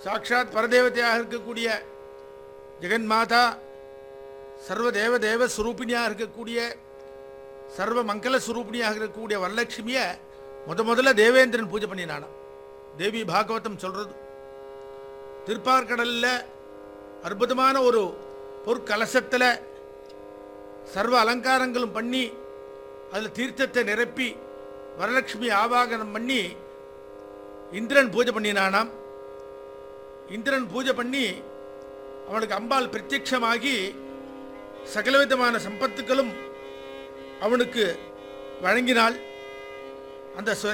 சாட்சாத் பரதேவதையாக இருக்கக்கூடிய ஜெகன் மாதா சர்வ தேவ தேவ ஸ்வரூபிணியாக இருக்கக்கூடிய சர்வ மங்கள ஸ்வரூபிணியாக இருக்கக்கூடிய வரலட்சுமியை முத முதல்ல தேவேந்திரன் பூஜை பண்ணினானாம் தேவி பாகவதம் சொல்றது திருப்பார்கடலில் அற்புதமான ஒரு பொற்கலசத்தில் சர்வ அலங்காரங்களும் பண்ணி அதில் தீர்த்தத்தை நிரப்பி வரலட்சுமி ஆவாகனம் பண்ணி இந்திரன் பூஜை பண்ணினானாம் இந்திரன் பூஜை பண்ணி அவனுக்கு அம்பாள் பிரத்யட்சமாகி சகலவிதமான சம்பத்துக்களும் அவனுக்கு வழங்கினாள் அந்த